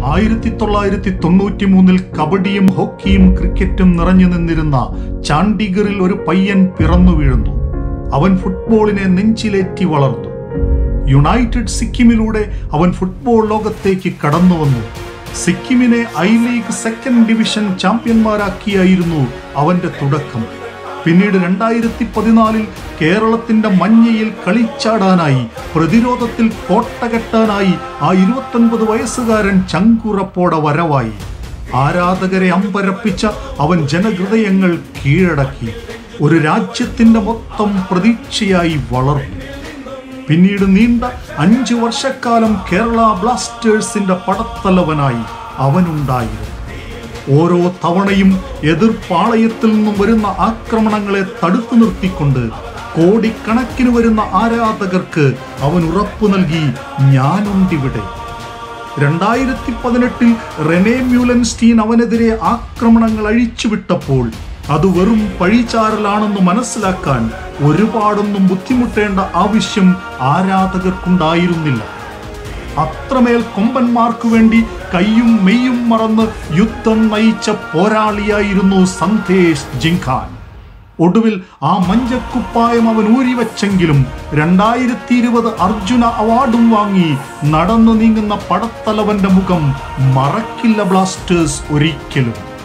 ആയിരത്തി തൊള്ളായിരത്തി തൊണ്ണൂറ്റി മൂന്നിൽ കബഡിയും ഹോക്കിയും ക്രിക്കറ്റും നിറഞ്ഞു നിന്നിരുന്ന ചാണ്ഡിഗറിൽ ഒരു പയ്യൻ പിറന്നു വീഴുന്നു അവൻ ഫുട്ബോളിനെ നെഞ്ചിലേറ്റി വളർന്നു യുണൈറ്റഡ് സിക്കിമിലൂടെ അവൻ ഫുട്ബോൾ ലോകത്തേക്ക് കടന്നു വന്നു സിക്കിമിനെ ഐ ലീഗ് സെക്കൻഡ് ഡിവിഷൻ ചാമ്പ്യന്മാരാക്കിയായിരുന്നു അവന്റെ തുടക്കം പിന്നീട് രണ്ടായിരത്തി പതിനാലിൽ കേരളത്തിന്റെ മഞ്ഞയിൽ കളിച്ചാടാനായി പ്രതിരോധത്തിൽ കോട്ട കെട്ടാനായി ആ ഇരുപത്തൊൻപത് വയസ്സുകാരൻ ചങ്കുറപ്പോടെ വരവായി ആരാധകരെ അമ്പരപ്പിച്ച അവൻ ജനഹൃദയങ്ങൾ കീഴടക്കി ഒരു രാജ്യത്തിന്റെ മൊത്തം പ്രതീക്ഷയായി വളർന്നു പിന്നീട് നീണ്ട അഞ്ചു വർഷക്കാലം കേരള ബ്ലാസ്റ്റേഴ്സിന്റെ പടത്തലവനായി അവനുണ്ടായിരുന്നു ഓരോ തവണയും എതിർപ്പാളയത്തിൽ നിന്നും വരുന്ന ആക്രമണങ്ങളെ തടുത്തു നിർത്തിക്കൊണ്ട് കോടിക്കണക്കിന് വരുന്ന ആരാധകർക്ക് അവൻ ഉറപ്പു നൽകി ഞാനുണ്ടിവിടെ രണ്ടായിരത്തി പതിനെട്ടിൽ റെനെ മ്യൂലൻസ്റ്റീൻ അവനെതിരെ ആക്രമണങ്ങൾ അഴിച്ചുവിട്ടപ്പോൾ അത് വെറും പഴിചാരലാണെന്ന് മനസ്സിലാക്കാൻ ഒരുപാടൊന്നും ബുദ്ധിമുട്ടേണ്ട ആവശ്യം ആരാധകർക്കുണ്ടായിരുന്നില്ല അത്രമേൽ കൊമ്പന്മാർക്ക് വേണ്ടി കയ്യും മെയ്യും മറന്ന് യുദ്ധം നയിച്ച പോരാളിയായിരുന്നു സന്ദേശ് ജിങ്ഖാൻ ഒടുവിൽ ആ മഞ്ചക്കുപ്പായം അവൻ ഊരിവെച്ചെങ്കിലും രണ്ടായിരത്തി ഇരുപത് അർജുന അവാർഡും വാങ്ങി നടന്നു നീങ്ങുന്ന പടത്തലവന്റെ മുഖം മറക്കില്ല ബ്ലാസ്റ്റേഴ്സ് ഒരിക്കലും